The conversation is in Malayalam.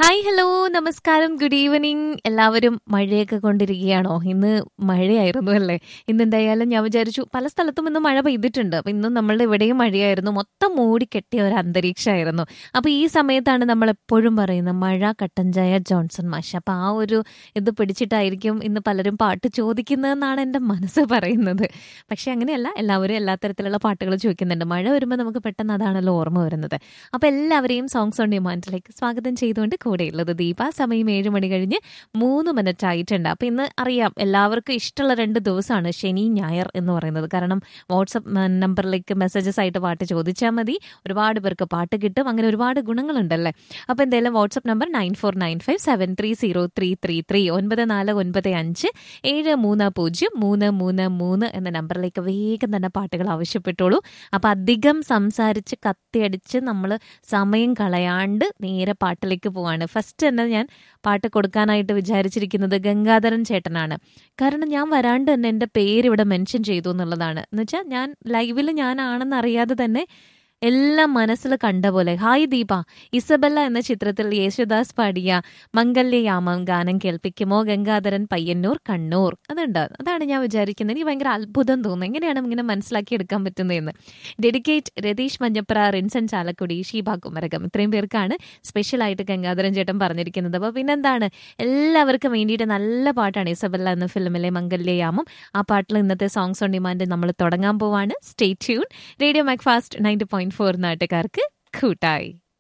ഹായ് ഹലോ നമസ്കാരം ഗുഡ് ഈവനിങ് എല്ലാവരും മഴയൊക്കെ കൊണ്ടിരിക്കുകയാണോ ഇന്ന് മഴയായിരുന്നു അല്ലേ ഇന്ന് എന്തായാലും ഞാൻ വിചാരിച്ചു പല സ്ഥലത്തും ഇന്ന് മഴ പെയ്തിട്ടുണ്ട് അപ്പൊ ഇന്നും നമ്മളുടെ ഇവിടെയും മഴയായിരുന്നു മൊത്തം മൂടി കെട്ടിയ ഒരു അന്തരീക്ഷമായിരുന്നു അപ്പൊ ഈ സമയത്താണ് നമ്മൾ എപ്പോഴും പറയുന്നത് മഴ കട്ടൻചായ ജോൺസൺ മാഷ് അപ്പൊ ആ ഒരു ഇത് പിടിച്ചിട്ടായിരിക്കും ഇന്ന് പലരും പാട്ട് ചോദിക്കുന്നതെന്നാണ് എൻ്റെ മനസ്സ് പറയുന്നത് പക്ഷെ അങ്ങനെയല്ല എല്ലാവരും എല്ലാ തരത്തിലുള്ള പാട്ടുകൾ ചോദിക്കുന്നുണ്ട് മഴ വരുമ്പോൾ നമുക്ക് പെട്ടെന്ന് അതാണല്ലോ ഓർമ്മ വരുന്നത് അപ്പൊ എല്ലാവരെയും സോങ്സ് ഓൺ ഡിമാൻഡിലേക്ക് സ്വാഗതം ചെയ്തുകൊണ്ട് കൂടെയുള്ളത് ദീപ സമയം ഏഴ് മണി കഴിഞ്ഞ് മൂന്ന് മിനിറ്റ് ആയിട്ടുണ്ട് അപ്പൊ ഇന്ന് അറിയാം എല്ലാവർക്കും ഇഷ്ടമുള്ള രണ്ട് ദിവസമാണ് ശനി ഞായർ എന്ന് പറയുന്നത് കാരണം വാട്സപ്പ് നമ്പറിലേക്ക് മെസ്സേജസ് ആയിട്ട് പാട്ട് ചോദിച്ചാൽ മതി ഒരുപാട് പേർക്ക് പാട്ട് കിട്ടും അങ്ങനെ ഒരുപാട് ഗുണങ്ങളുണ്ടല്ലേ അപ്പൊ എന്തായാലും WhatsApp number nine four nine five seven three zero three three three ഒൻപത് നാല് ഒൻപത് അഞ്ച് ഏഴ് മൂന്ന് പൂജ്യം മൂന്ന് മൂന്ന് മൂന്ന് എന്ന നമ്പറിലേക്ക് വേഗം തന്നെ പാട്ടുകൾ ആവശ്യപ്പെട്ടോളൂ അപ്പൊ അധികം സംസാരിച്ച് കത്തിയടിച്ച് നമ്മൾ സമയം കളയാണ്ട് നേരെ പാട്ടിലേക്ക് പോവാണ് ഫസ്റ്റ് തന്നെ ഞാൻ പാട്ട് കൊടുക്കാനായിട്ട് വിചാരിച്ചിരിക്കുന്നത് ഗംഗാധരൻ ചേട്ടനാണ് കാരണം ഞാൻ വരാണ്ട് തന്നെ എൻ്റെ പേര് ഇവിടെ മെൻഷൻ ചെയ്തു എന്നുള്ളതാണ് എന്ന് വെച്ചാൽ ഞാൻ ലൈവിൽ ഞാനാണെന്ന് അറിയാതെ തന്നെ എല്ലാം മനസ്സിൽ കണ്ട പോലെ ഹായ് ദീപ ഇസബല്ല എന്ന ചിത്രത്തിൽ യേശുദാസ് പാടിയ മംഗല്യയാമം ഗാനം കേൾപ്പിക്കുമോ ഗംഗാധരൻ പയ്യന്നൂർ കണ്ണൂർ അതുണ്ട് അതാണ് ഞാൻ വിചാരിക്കുന്നത് എനിക്ക് ഭയങ്കര അത്ഭുതം തോന്നുന്നു എങ്ങനെയാണ് ഇങ്ങനെ മനസ്സിലാക്കി എടുക്കാൻ പറ്റുന്നതെന്ന് ഡെഡിക്കേറ്റ് രതീഷ് മഞ്ഞപ്ര റിൻസൺ ചാലക്കുടി ഷീബ കുമരകം ഇത്രയും പേർക്കാണ് സ്പെഷ്യലായിട്ട് ഗംഗാധരൻ ചേട്ടൻ പറഞ്ഞിരിക്കുന്നത് അപ്പോൾ പിന്നെന്താണ് എല്ലാവർക്കും വേണ്ടിയിട്ട് നല്ല പാട്ടാണ് ഇസബല്ല എന്ന ഫിലിമിലെ മംഗല്യയാമം ആ പാട്ടിൽ ഇന്നത്തെ സോങ്സ് ഓൺ ഡിമാൻഡ് നമ്മൾ തുടങ്ങാൻ പോവാണ് stay tune radio Macfast ninety point four നാട്ടുകാർക്ക് കൂട്ടായി